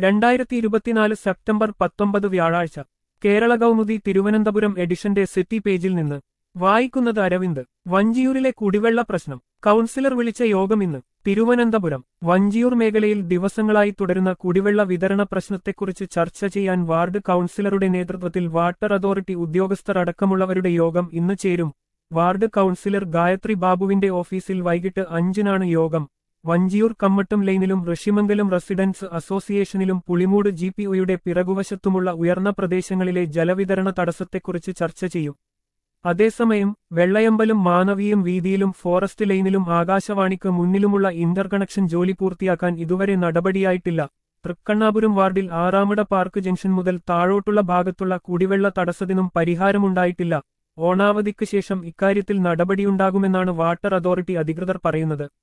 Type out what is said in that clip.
രണ്ടായിരത്തി ഇരുപത്തിനാല് സെപ്റ്റംബർ പത്തൊമ്പത് വ്യാഴാഴ്ച കേരള കൗമുദി തിരുവനന്തപുരം എഡിഷന്റെ സിറ്റി പേജിൽ നിന്ന് വായിക്കുന്നത് അരവിന്ദ് വഞ്ചിയൂരിലെ കുടിവെള്ള പ്രശ്നം കൗൺസിലർ വിളിച്ച യോഗം ഇന്ന് തിരുവനന്തപുരം വഞ്ചിയൂർ മേഖലയിൽ ദിവസങ്ങളായി തുടരുന്ന കുടിവെള്ള വിതരണ പ്രശ്നത്തെക്കുറിച്ച് ചർച്ച ചെയ്യാൻ വാർഡ് കൗൺസിലറുടെ നേതൃത്വത്തിൽ വാട്ടർ അതോറിറ്റി ഉദ്യോഗസ്ഥർ അടക്കമുള്ളവരുടെ യോഗം ഇന്ന് ചേരും വാർഡ് കൗൺസിലർ ഗായത്രി ബാബുവിന്റെ ഓഫീസിൽ വൈകിട്ട് അഞ്ചിനാണ് യോഗം വഞ്ചിയൂർ കമ്മട്ടും ലൈനിലും ഋഷിമംഗലം റെസിഡൻസ് അസോസിയേഷനിലും പുളിമൂട് ജി പി ഒയുടെ പിറകുവശത്തുമുള്ള ഉയർന്ന പ്രദേശങ്ങളിലെ ജലവിതരണ തടസ്സത്തെക്കുറിച്ച് ചർച്ച ചെയ്യും അതേസമയം വെള്ളയമ്പലും മാനവിയും വീതിയിലും ഫോറസ്റ്റ് ലൈനിലും ആകാശവാണിക്ക് മുന്നിലുമുള്ള ഇന്റർകണക്ഷൻ ജോലി പൂർത്തിയാക്കാൻ ഇതുവരെ നടപടിയായിട്ടില്ല തൃക്കണ്ണാപുരം വാർഡിൽ ആറാമട പാർക്ക് ജംഗ്ഷൻ മുതൽ താഴോട്ടുള്ള ഭാഗത്തുള്ള കുടിവെള്ള തടസ്സത്തിനും പരിഹാരമുണ്ടായിട്ടില്ല ഓണാവധിക്ക് ശേഷം ഇക്കാര്യത്തിൽ നടപടിയുണ്ടാകുമെന്നാണ് വാട്ടർ അതോറിറ്റി അധികൃതർ പറയുന്നത്